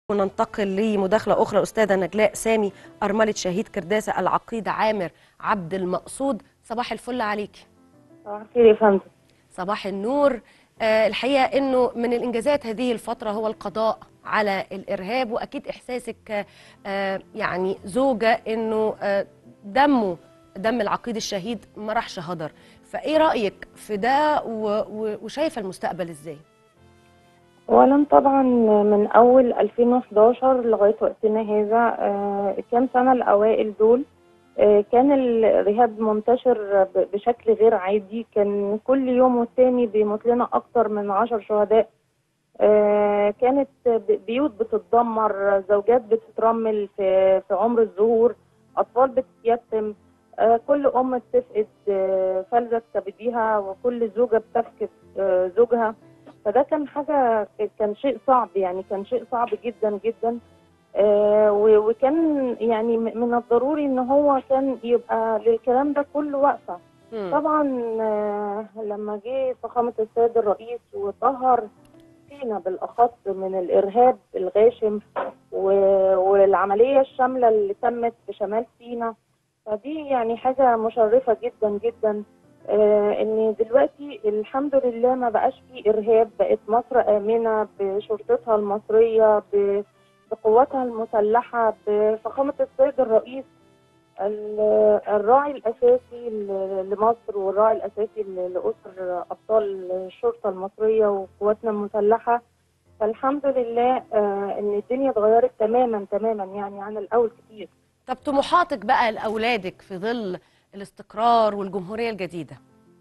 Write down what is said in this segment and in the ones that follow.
وننتقل لمداخلة أخرى أستاذة نجلاء سامي أرملة شهيد كرداسة العقيد عامر عبد المقصود صباح الفل عليكي صباح الخير يا فندم صباح النور آه الحقيقة أنه من الإنجازات هذه الفترة هو القضاء على الإرهاب وأكيد إحساسك آه يعني زوجة أنه آه دمه دم العقيد الشهيد ما راحش هدر فإيه رأيك في ده و- و- وشايفة المستقبل إزاي؟ اولا طبعا من اول 2011 لغايه وقتنا هذا آه، كام سنه الاوائل دول آه، كان الارهاب منتشر ب- بشكل غير عادي كان كل يوم والتاني بيموت لنا اكتر من عشر شهداء آه، كانت ب- بيوت بتتدمر زوجات بتترمل في في عمر الظهور اطفال بتتيتم آه، كل ام بتفقد آه، فلذة كبديها وكل زوجه بتفقد آه، زوجها فده كان حاجة كان شيء صعب يعني كان شيء صعب جدا جدا آه و- وكان يعني م- من الضروري ان هو كان يبقى للكلام ده كله وقفة مم. طبعا آه لما جه فخامة السيد الرئيس وطهر فينا بالأخص من الإرهاب الغاشم و- والعملية الشاملة اللي تمت في شمال سيناء فدي يعني حاجة مشرفة جدا جدا آه ان دلوقتي الحمد لله ما بقاش في ارهاب بقت مصر امنه بشرطتها المصريه ب- بقواتها المسلحه بفخامه السيد الرئيس ال- الراعي الاساسي ل- لمصر والراعي الاساسي ل- لاسر ابطال الشرطه المصريه وقواتنا المسلحه فالحمد لله آه ان الدنيا اتغيرت تماما تماما يعني عن الاول كتير طب طموحاتك بقى لأولادك في ظل الاستقرار والجمهورية الجديدة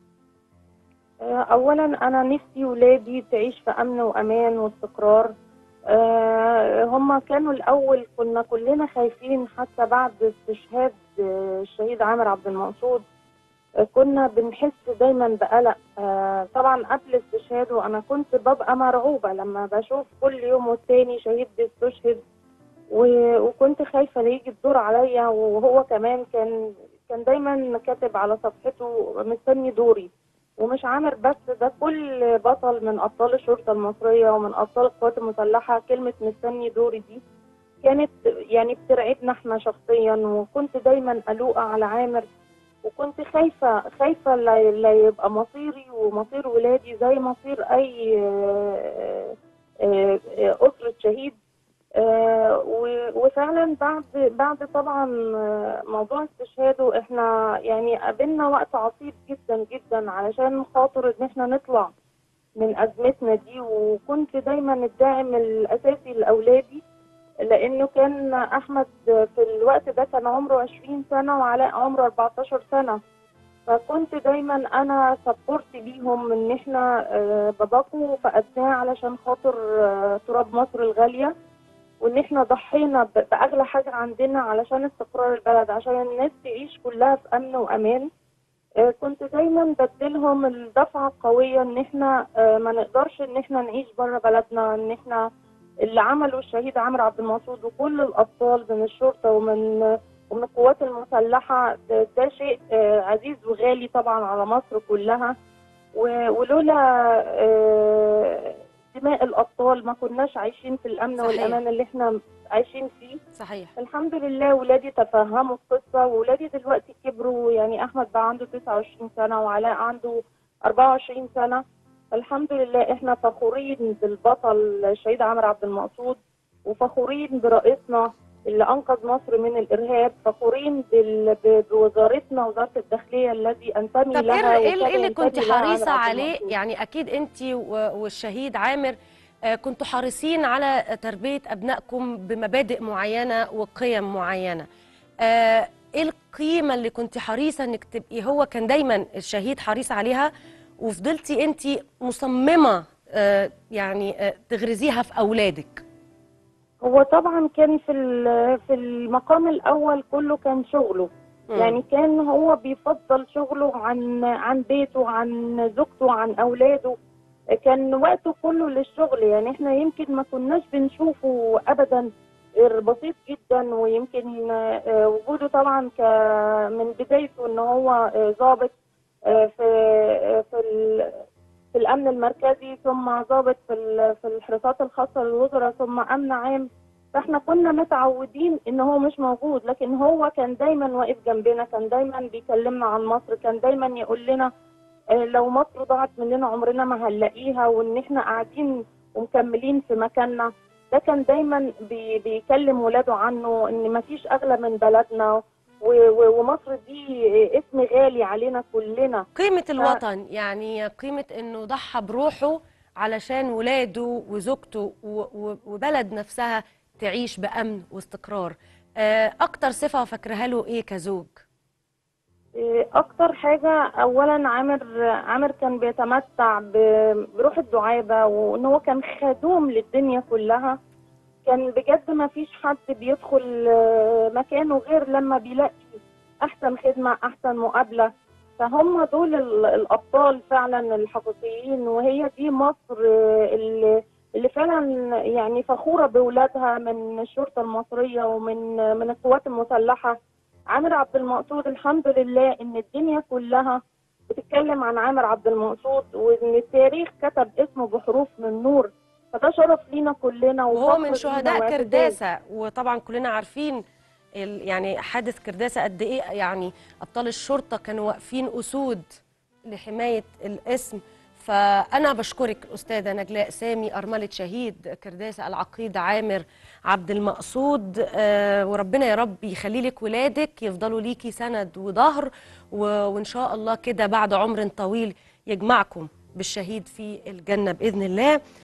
اولا انا نفسي ولادي تعيش في امن وامان واستقرار آه، هم كانوا الاول كنا كلنا خايفين حتى بعد استشهاد آه، الشهيد عامر عبد المقصود آه، كنا بنحس دايما بقلق آه، طبعا قبل استشهاده انا كنت ببقى مرعوبه لما بشوف كل يوم والتاني شهيد بيستشهد و- وكنت خايفه لا يجي الدور عليا وهو كمان كان كان دايما كاتب على صفحته مستني دوري ومش عامر بس ده كل بطل من ابطال الشرطه المصريه ومن ابطال القوات المسلحه كلمه مستني دوري دي كانت يعني بترعبنا احنا شخصيا وكنت دايما قلوقه على عامر وكنت خايفه خايفه لا لا يبقى مصيري ومصير ولادي زي مصير اي آه، آه، آه، اسره شهيد آه، و- وفعلا بعد بعد طبعا آه، موضوع استشهاده احنا يعني قابلنا وقت عصيب جدا جدا علشان خاطر ان احنا نطلع من ازمتنا دي وكنت دايما الداعم الاساسي لاولادي لانه كان احمد في الوقت ده كان عمره 20 سنه وعلاء عمره 14 سنه فكنت دايما انا سبورت ليهم ان احنا آه، باباكو فقدناه علشان خاطر آه، تراب مصر الغاليه وان احنا ضحينا ب- باغلى حاجه عندنا علشان استقرار البلد عشان الناس تعيش كلها في امن وامان آه، كنت دايما بديلهم الدفعه القويه ان احنا آه، ما نقدرش ان احنا نعيش بره بلدنا ان احنا اللي عمله الشهيد عمرو عبد المقصود وكل الابطال من الشرطه ومن ومن القوات المسلحه ده, ده شيء آه، عزيز وغالي طبعا على مصر كلها و- ولولا آه، دماء الابطال ما كناش عايشين في الامن صحيح. والامان اللي احنا عايشين فيه صحيح الحمد لله ولادي تفهموا القصه وولادي دلوقتي كبروا يعني احمد بقى عنده 29 سنه وعلاء عنده 24 سنه الحمد لله احنا فخورين بالبطل الشهيد عمرو عبد المقصود وفخورين برئيسنا اللي انقذ مصر من الارهاب فخورين بال... ب- بوزارتنا وزاره الداخليه الذي انتمي طب لها ايه ايه وكان اللي كنت ينتمي لها عمرو حريصه عبد عليه المقصود. يعني اكيد انت والشهيد عامر آه، كنتوا حريصين على تربيه ابنائكم بمبادئ معينه وقيم معينه آه، ايه القيمه اللي كنت حريصه انك تبقي هو كان دايما الشهيد حريص عليها وفضلتي انت مصممه آه، يعني آه، تغرزيها في اولادك هو طبعا كان في ال- في المقام الاول كله كان شغله مم. يعني كان هو بيفضل شغله عن عن بيته عن زوجته عن اولاده كان وقته كله للشغل يعني احنا يمكن ما كناش بنشوفه ابدا غير بسيط جدا ويمكن آه، وجوده طبعا ك من بدايته ان هو آه، ضابط آه، في آه، في ال- في الامن المركزي ثم ضابط في ال- في الحراسات الخاصه للوزراء ثم امن عام فاحنا كنا متعودين ان هو مش موجود لكن هو كان دايما واقف جنبنا كان دايما بيكلمنا عن مصر كان دايما يقول لنا آه، لو مصر ضاعت مننا عمرنا ما هنلاقيها وان احنا قاعدين ومكملين في مكاننا ده كان دايما بي بيكلم ولاده عنه ان مفيش اغلى من بلدنا و- و- ومصر دي اسم غالي علينا كلنا قيمة الوطن يعني قيمة انه ضحى بروحه علشان ولاده وزوجته و- و- وبلد نفسها تعيش بأمن واستقرار آه، أكتر صفة فاكرها له إيه كزوج؟ إيه، اكتر حاجه اولا عامر عامر كان بيتمتع ب- بروح الدعابه وان هو كان خدوم للدنيا كلها كان بجد ما فيش حد بيدخل آه، مكانه غير لما بيلاقي احسن خدمه احسن مقابله فهم دول ال- الابطال فعلا الحقيقيين وهي دي مصر آه، اللي اللي فعلا يعني فخوره باولادها من الشرطه المصريه ومن من القوات المسلحه عامر عبد المقصود الحمد لله ان الدنيا كلها بتتكلم عن عامر عبد المقصود وان التاريخ كتب اسمه بحروف من نور فده شرف لينا كلنا وهو وفخر من لينا شهداء واعتزاز. كرداسة وطبعا كلنا عارفين ال- يعني حادث كرداسة قد إيه يعني أبطال الشرطة كانوا واقفين أسود لحماية الاسم فأنا بشكرك الأستاذة نجلاء سامي أرملة شهيد كرداسة العقيد عامر عبد المقصود آه، وربنا يا رب يخلي لك ولادك يفضلوا ليكي سند وظهر و- وإن شاء الله كده بعد عمر طويل يجمعكم بالشهيد في الجنة بإذن الله